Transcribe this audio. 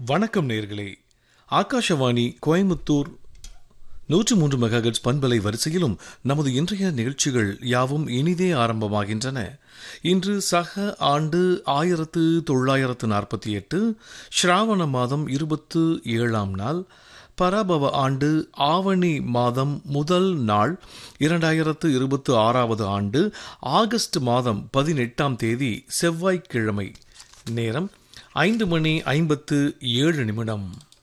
வணக்கம் நேர்களே ஆகாஷவாணி கோயம்புத்தூர் நூற்று மூன்று மெகாஹெட்ஸ் பண்பலை வரிசையிலும் நமது இன்றைய நிகழ்ச்சிகள் யாவும் இனிதே ஆரம்பமாகின்றன இன்று சக ஆண்டு ஆயிரத்து தொள்ளாயிரத்து நாற்பத்தி எட்டு ஸ்ராவண மாதம் இருபத்து ஏழாம் நாள் பராபவ ஆண்டு ஆவணி மாதம் முதல் நாள் இரண்டாயிரத்து இருபத்து ஆறாவது ஆண்டு ஆகஸ்ட் மாதம் பதினெட்டாம் தேதி செவ்வாய்க்கிழமை நேரம் ஐந்து மணி ஐம்பத்து ஏழு நிமிடம்